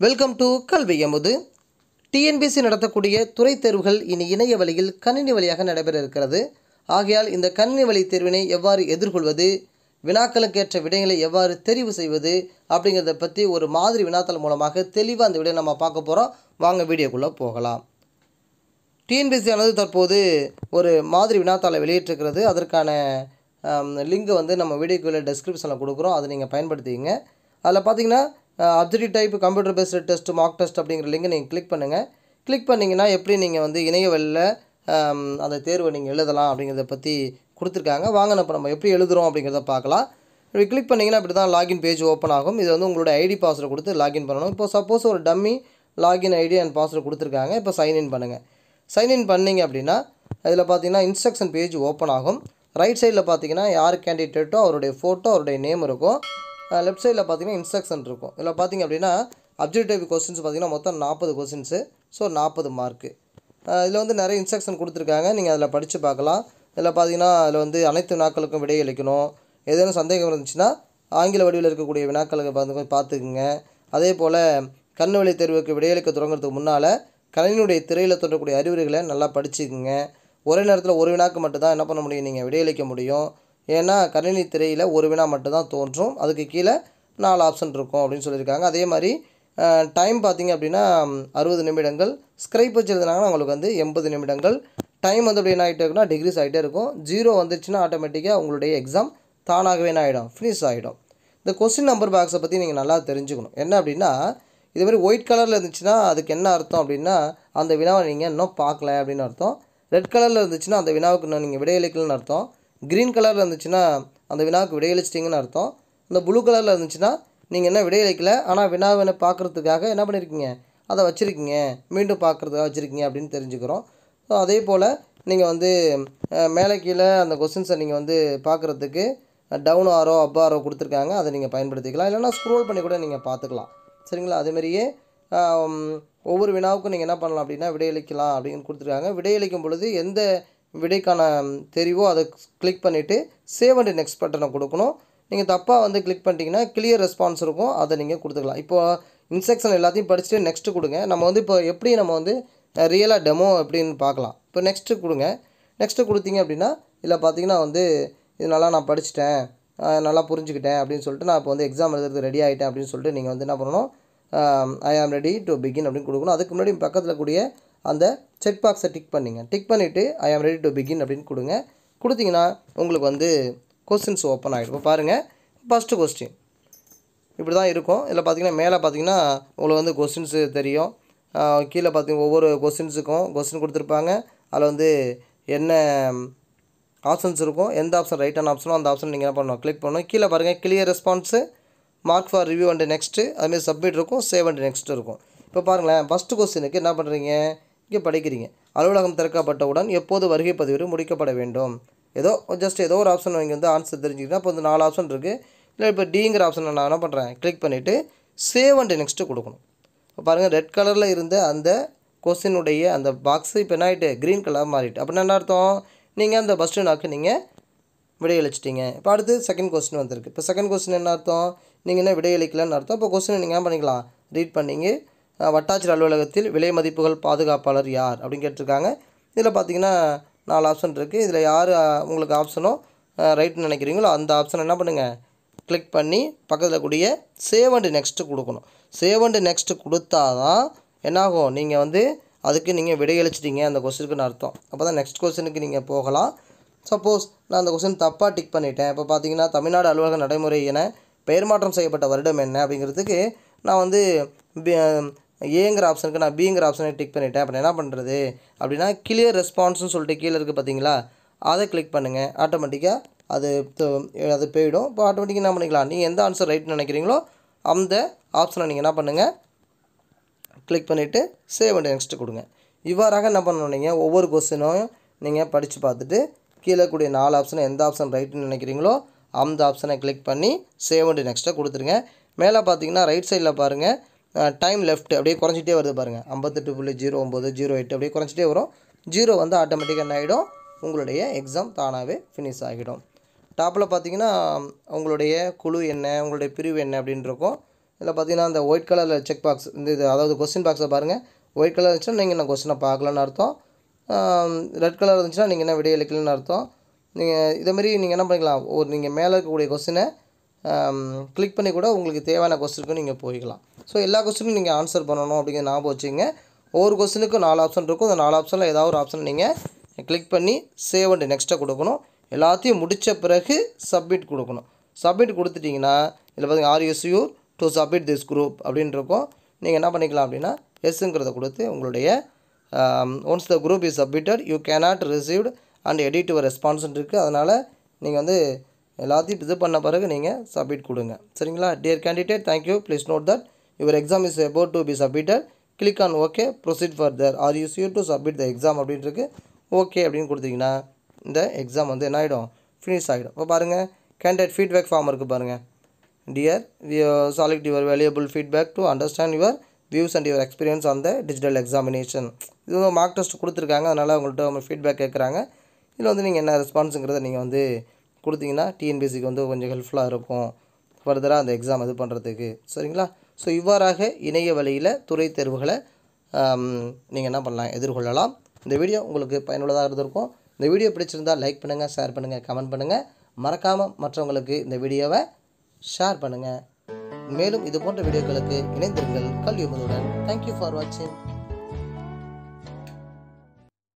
welcome to கல்வி எமுது TNPSC நடத்தக்கூடிய துறை தேர்வுகள் இனி இணைய வழியில் கணினி வழியாக நடைபெற இருக்கிறது ஆகையால் இந்த கணினி வழி தேர்வினை எவ்வாறு எதிர்கொள்வது வினாக்களுக்கேற்ற விடைகளை எவ்வாறு தெரிவு செய்வது அப்படிங்கிறத பற்றி ஒரு மாதிரி வினாத்தல் மூலமாக தெளிவாக அந்த விடையை நம்ம பார்க்க போகிறோம் வாங்க வீடியோக்குள்ளே போகலாம் டிஎன்பிசி ஆனது தற்போது ஒரு மாதிரி வினாத்தாளை வெளியிட்டிருக்கிறது அதற்கான லிங்கை வந்து நம்ம வீடியோக்குள்ள டெஸ்கிரிப்ஷனில் கொடுக்குறோம் அதை நீங்கள் பயன்படுத்திங்க அதில் பார்த்தீங்கன்னா objective type computer based test mock test அப்படிங்கிற லிங்கை நீங்கள் கிளிக் பண்ணுங்கள் கிளிக் பண்ணிங்கன்னா எப்படி நீங்கள் வந்து இணைய வழியில் அந்த தேர்வை நீங்கள் எழுதலாம் அப்படிங்கிறத பற்றி கொடுத்துருக்காங்க வாங்க இப்போ நம்ம எப்படி எழுதுகிறோம் அப்படிங்கிறத பார்க்கலாம் இப்படி கிளிக் பண்ணிங்கன்னா இப்படி தான் லாகின் பேஜ் ஓப்பன் ஆகும் இது வந்து உங்களோட ஐடி பாஸ்வேர்டு கொடுத்து லாகின் பண்ணணும் இப்போ சப்போஸ் ஒரு dummy login ID and password கொடுத்துருக்காங்க இப்போ சைன்இன் பண்ணுங்கள் சைன்இன் பண்ணீங்க அப்படின்னா அதில் பார்த்தீங்கன்னா இன்ஸ்ட்ரக்ஷன் பேஜ் ஓப்பன் ஆகும் ரைட் சைடில் பார்த்தீங்கன்னா யார் கேண்டிடேட்டோ அவருடைய ஃபோட்டோ அவருடைய நேம் இருக்கும் லெஃப்ட் சைடில் பார்த்தீங்கன்னா இன்ஸ்ட்ரக்ஷன் இருக்கும் இதில் பார்த்தீங்க அப்படின்னா அப்ஜெக்டிவ் கொஸ்டின்ஸ் பார்த்தீங்கன்னா மொத்தம் நாற்பது கொஸ்டின்ஸு ஸோ நாற்பது மார்க்கு இதில் வந்து நிறைய இன்ஸ்ட்ரக்ஷன் கொடுத்துருக்காங்க நீங்கள் அதில் படித்து பார்க்கலாம் இதில் பார்த்தீங்கன்னா அதில் வந்து அனைத்து வினாக்களுக்கும் விடையளிக்கணும் ஏதேனும் சந்தேகம் இருந்துச்சுன்னா ஆங்கில வடிவில் இருக்கக்கூடிய வினாக்களுக்கு பார்த்து பார்த்துக்குங்க அதே போல் கண்ணு வழி தேர்வுக்கு விடையளிக்க தொடங்குறதுக்கு முன்னால் கணினியுடைய திரையில் தோன்றக்கூடிய அறிவுரைகளை நல்லா படிச்சுக்குங்க ஒரே நேரத்தில் ஒரு வினாக்கு மட்டும்தான் என்ன பண்ண முடியும் நீங்கள் விடையளிக்க முடியும் ஏன்னா கணினி திரையில் ஒரு வினா மட்டும்தான் தோன்றும் அதுக்கு கீழே நாலு ஆப்ஷன் இருக்கும் அப்படின்னு சொல்லியிருக்காங்க அதே மாதிரி டைம் பார்த்தீங்க அப்படின்னா அறுபது நிமிடங்கள் ஸ்க்ரைப் வச்சு எழுதுனாங்கன்னா உங்களுக்கு வந்து எண்பது நிமிடங்கள் டைம் வந்து அப்படி என்ன ஆகிட்டே இருக்குன்னா டிகிரிஸ் ஆகிட்டே இருக்கும் ஜீரோ வந்துருச்சுன்னா ஆட்டோமேட்டிக்காக உங்களுடைய எக்ஸாம் தானாகவே என்ன ஆகிடும் ஃபினிஷ் ஆகிடும் இந்த கொஸ்டின் நம்பர் பாக்ஸை பற்றி நீங்கள் நல்லா தெரிஞ்சுக்கணும் என்ன அப்படின்னா இது மாதிரி ஒயிட் கலரில் இருந்துச்சுன்னா அதுக்கு என்ன அர்த்தம் அப்படின்னா அந்த வினாவை நீங்கள் இன்னும் பார்க்கல அப்படின்னு அர்த்தம் ரெட் கலரில் இருந்துச்சுன்னா அந்த வினாவுக்கு இன்னும் நீங்கள் விடையளிக்கலன்னு அர்த்தம் க்ரீன் கலரில் இருந்துச்சுன்னா அந்த வினாவுக்கு விடையளிச்சிட்டிங்கன்னு அர்த்தம் இந்த ப்ளூ கலரில் இருந்துச்சுன்னா நீங்கள் என்ன விடையளிக்கல ஆனால் வினாவினை பார்க்குறதுக்காக என்ன பண்ணியிருக்கீங்க அதை வச்சுருக்கீங்க மீண்டும் பார்க்குறதுக்காக வச்சுருக்கீங்க அப்படின்னு தெரிஞ்சுக்கிறோம் ஸோ அதே போல் நீங்கள் வந்து மேலே கீழே அந்த கொஸ்டின்ஸை நீங்கள் வந்து பார்க்குறதுக்கு டவுன் ஆரோ அப் ஆரோ கொடுத்துருக்காங்க அதை நீங்கள் பயன்படுத்திக்கலாம் இல்லைனா ஸ்க்ரோல் பண்ணி கூட நீங்கள் பார்த்துக்கலாம் சரிங்களா அதேமாதிரியே ஒவ்வொரு வினாவுக்கும் நீங்கள் என்ன பண்ணலாம் அப்படின்னா விடையளிக்கலாம் அப்படின்னு கொடுத்துருக்காங்க விடையளிக்கும் பொழுது எந்த விடைக்கான தெரிவோ அதை கிளிக் பண்ணிவிட்டு சேவ் அண்ட் நெக்ஸ்ட் பட்டனை கொடுக்கணும் நீங்கள் தப்பாக வந்து கிளிக் பண்ணிட்டீங்கன்னா கிளியர் ரெஸ்பான்ஸ் இருக்கும் அதை நீங்கள் கொடுத்துக்கலாம் இப்போ இன்ஸ்ட்ரக்ஷன் எல்லாத்தையும் படிச்சுட்டு நெக்ஸ்ட்டு கொடுங்க நம்ம வந்து இப்போ எப்படி நம்ம வந்து ரியலாக டெமோ எப்படின்னு பார்க்கலாம் இப்போ நெக்ஸ்ட்டு கொடுங்க நெக்ஸ்ட்டு கொடுத்தீங்க அப்படின்னா இதில் பார்த்தீங்கன்னா வந்து இது நல்லா நான் படிச்சிட்டேன் நல்லா புரிஞ்சுக்கிட்டேன் அப்படின்னு சொல்லிட்டு நான் இப்போ வந்து எக்ஸாம் எழுதுறது ரெடி ஆகிட்டேன் அப்படின்னு சொல்லிட்டு நீங்கள் வந்து என்ன பண்ணணும் ஐ ஆம் ரெடி டு பிகின் அப்படின்னு கொடுக்கணும் அதுக்கு முன்னாடி பக்கத்தில் கூடிய அந்த செக் பாக்ஸை டிக் பண்ணிங்க டிக் பண்ணிவிட்டு ஐ ஆம் ரெடி டு பிகின் அப்படின்னு கொடுங்க கொடுத்தீங்கன்னா உங்களுக்கு வந்து கொஸ்டின்ஸ் ஓப்பன் ஆகிடும் இப்போ பாருங்கள் ஃபஸ்ட்டு கொஸ்டின் இப்படி தான் இருக்கும் இதில் பார்த்தீங்கன்னா மேலே பார்த்தீங்கன்னா உங்களுக்கு வந்து கொஸ்டின்ஸு தெரியும் கீழே பார்த்தீங்கன்னா ஒவ்வொரு கொஸ்டின்ஸுக்கும் கொஸ்டின் கொடுத்துருப்பாங்க அதில் வந்து என்ன ஆப்ஷன்ஸ் இருக்கும் எந்த ஆப்ஷன் ரைட்டான ஆப்ஷனோ அந்த ஆப்ஷன் நீங்கள் என்ன பண்ணணும் கிளிக் பண்ணணும் கீழே பாருங்கள் clear response mark for review and next அதுமாரி சப்மிட் இருக்கும் சேவ் அண்ட் நெக்ஸ்ட் இருக்கும் இப்போ பாருங்களேன் ஃபஸ்ட்டு கொஸ்டினுக்கு என்ன பண்ணுறீங்க இங்கே படிக்கிறீங்க அலுவலகம் திறக்கப்பட்டவுடன் எப்போது வருகை பதிவு முடிக்கப்பட வேண்டும் ஏதோ ஜஸ்ட் ஏதோ ஒரு ஆப்ஷன் நீங்கள் வந்து ஆன்சர் தெரிஞ்சுக்கிட்டா இப்போ வந்து நாலு ஆப்ஷன் இருக்குது இல்லை இப்போ டிங்கிற ஆப்ஷன் நான் என்ன பண்ணுறேன் கிளிக் பண்ணிவிட்டு சேவ் அண்ட் நெக்ஸ்ட்டு கொடுக்கணும் இப்போ பாருங்கள் ரெட் கலரில் இருந்த அந்த கொஸ்டினுடைய அந்த பாக்ஸு இப்போ என்ன ஆகிட்டு க்ரீன் கலர் மாறிட்டு அப்படின்னா என்ன அர்த்தம் நீங்கள் அந்த ஃபஸ்ட்டு நாக்கு நீங்கள் விடையளிச்சிட்டிங்க இப்போ அடுத்து செகண்ட் கொஸ்டின் வந்திருக்கு இப்போ செகண்ட் கொஸ்டின் என்ன அர்த்தம் நீங்கள் என்ன விடையளிக்கலன்னு அர்த்தம் இப்போ கொஸ்டின் நீங்கள் என்ன பண்ணிக்கலாம் ரீட் பண்ணிங்க வட்டாட்சியர் அலுவலகத்தில் விலை மதிப்புகள் பாதுகாப்பாளர் யார் அப்படின்னு கேட்டிருக்காங்க இதில் பார்த்தீங்கன்னா நாலு ஆப்ஷன் இருக்குது இதில் யார் உங்களுக்கு ஆப்ஷனோ ரைட்னு நினைக்கிறீங்களோ அந்த ஆப்ஷன் என்ன பண்ணுங்கள் கிளிக் பண்ணி பக்கத்தில் கூடிய சேவ் அண்டு நெக்ஸ்ட்டு கொடுக்கணும் சேவ் அண்டு நெக்ஸ்ட்டு கொடுத்தா தான் என்னாகும் நீங்கள் வந்து அதுக்கு நீங்கள் விடையளிச்சிட்டிங்க அந்த கொஸ்டினுக்குன்னு அர்த்தம் அப்போ தான் நெக்ஸ்ட் கொஸ்டினுக்கு நீங்கள் போகலாம் சப்போஸ் நான் அந்த கொஸ்டின் தப்பாக டிக் பண்ணிட்டேன் இப்போ பார்த்தீங்கன்னா தமிழ்நாடு அலுவலக நடைமுறை என பெயர் மாற்றம் செய்யப்பட்ட வருடம் என்ன அப்படிங்கிறதுக்கு நான் வந்து ஏங்கிற ஆப்ஷனுக்கு நான் பிங்கிற ஆப்ஷனை டிக் பண்ணிட்டேன் அப்போ என்ன பண்ணுறது அப்படின்னா கிளியர் ரெஸ்பான்ஸ்னு சொல்லிட்டு கீழே இருக்குது பார்த்தீங்களா அதை கிளிக் பண்ணுங்கள் ஆட்டோமேட்டிக்காக அது அது போயிடும் இப்போ ஆட்டோமேட்டிக்காக என்ன பண்ணிக்கலாம் நீங்கள் எந்த ஆன்சர் ரைட்னு நினைக்கிறீங்களோ அந்த ஆப்ஷனை நீங்கள் என்ன பண்ணுங்கள் கிளிக் பண்ணிவிட்டு சேவ் அண்ட் நெக்ஸ்ட்டு கொடுங்க இவ்வாறாக என்ன பண்ணணும் நீங்கள் ஒவ்வொரு கொஸ்டினும் நீங்கள் படித்து பார்த்துட்டு கீழே கூடிய நாலு ஆப்ஷன் எந்த ஆப்ஷன் ரைட்டுன்னு நினைக்கிறீங்களோ அந்த ஆப்ஷனை கிளிக் பண்ணி சேவ் அண்ட் நெக்ஸ்ட்டை கொடுத்துருங்க மேலே பார்த்தீங்கன்னா ரைட் சைடில் பாருங்கள் டைம் லெஃப்ட் அப்படியே குறைஞ்சிட்டே வருது பாருங்கள் ஐம்பத்தெட்டு புள்ளி ஜீரோ ஒம்பது ஜீரோ எட்டு அப்படியே குறைஞ்சிட்டே வரும் ஜீரோ வந்து ஆட்டோமேட்டிக்காக என்ன ஆகிடும் உங்களுடைய எக்ஸாம் தானாகவே ஃபினிஷ் ஆகிடும் டாப்பில் பார்த்தீங்கன்னா உங்களுடைய குழு என்ன உங்களுடைய பிரிவு என்ன அப்படின்னு இருக்கும் இதில் பார்த்தீங்கன்னா இந்த ஒயிட் கலரில் செக் பாக்ஸ் இந்த இது அதாவது கொஸ்டின் பாக்ஸை பாருங்கள் ஒயிட் கலர் இருந்துச்சுன்னா நீங்கள் என்ன கொஸ்டினை பார்க்கலன்னு அர்த்தம் ரெட் கலர் இருந்துச்சுன்னா நீங்கள் என்ன விடைய அளிக்கலன்னு அர்த்தம் நீங்கள் இதேமாரி நீங்கள் என்ன பண்ணிக்கலாம் ஒரு நீங்கள் மேலே இருக்கக்கூடிய கொஸ்டினை கிளிக் பண்ணி கூட உங்களுக்கு தேவையான கொஸ்டினுக்கு நீங்கள் போய்க்கலாம் ஸோ எல்லா கொஸ்டினும் நீங்கள் ஆன்சர் பண்ணணும் அப்படிங்கிற ஞாபகம் வச்சுங்க ஒவ்வொரு கொஸ்டினுக்கும் நாலு ஆப்ஷன் இருக்கும் அந்த நாலு ஆப்ஷனில் ஏதாவது ஒரு ஆப்ஷன் நீங்கள் கிளிக் பண்ணி சேவ் அண்ட் நெக்ஸ்ட்டை கொடுக்கணும் எல்லாத்தையும் முடித்த பிறகு சப்மிட் கொடுக்கணும் சப்மிட் கொடுத்துட்டிங்கன்னா இதில் பார்த்தீங்கன்னா are you sure to submit this group அப்படின்னு இருக்கும் நீங்கள் என்ன பண்ணிக்கலாம் அப்படின்னா எஸ்ஸுங்கிறத கொடுத்து உங்களுடைய once the group is submitted you cannot received and edit your ரெஸ்பான்ஸ்ன்னு இருக்குது அதனால் நீங்கள் வந்து எல்லாத்தையும் இது பண்ண பிறகு நீங்கள் சப்மிட் கொடுங்க சரிங்களா dear candidate thank you please note that your exam is about to be submitted click on okay proceed further are use you to submit the exam அப்படின்னு இருக்கு ஓகே அப்படின்னு கொடுத்தீங்கன்னா இந்த எக்ஸாம் வந்து என்ன ஆகிடும் ஃபினிஷ் ஆகிடும் இப்போ பாருங்கள் கேண்டிடேட் ஃபீட்பேக் ஃபார்ம் இருக்குது பாருங்கள் dear we solicit your valuable feedback to understand your views and your experience on the digital examination இது வந்து மார்க் டெஸ்ட் கொடுத்துருக்காங்க அதனால் உங்கள்கிட்ட அவங்க ஃபீட்பேக் கேட்குறாங்க இதில் வந்து நீங்கள் என்ன ரெஸ்பான்ஸுங்கிறத நீங்கள் வந்து கொடுத்தீங்கன்னா டிஎன்பிசிக்கு வந்து கொஞ்சம் ஹெல்ப்ஃபுல்லாக இருக்கும் ஃபர்தராக அந்த எக்ஸாம் இது பண்ணுறதுக்கு சரிங்களா ஸோ இவ்வாறாக இணைய வழியில் துறை தேர்வுகளை நீங்கள் என்ன பண்ணலாம் எதிர்கொள்ளலாம் இந்த வீடியோ உங்களுக்கு பயனுள்ளதாக இருந்திருக்கும் இந்த வீடியோ பிடிச்சிருந்தால் லைக் பண்ணுங்கள் ஷேர் பண்ணுங்கள் கமெண்ட் பண்ணுங்கள் மறக்காமல் மற்றவங்களுக்கு இந்த வீடியோவை ஷேர் பண்ணுங்கள் மேலும் இது போன்ற வீடியோக்களுக்கு இணைந்திருங்கள் கல்வி முதலுடன் தேங்க்யூ ஃபார் வாட்சிங்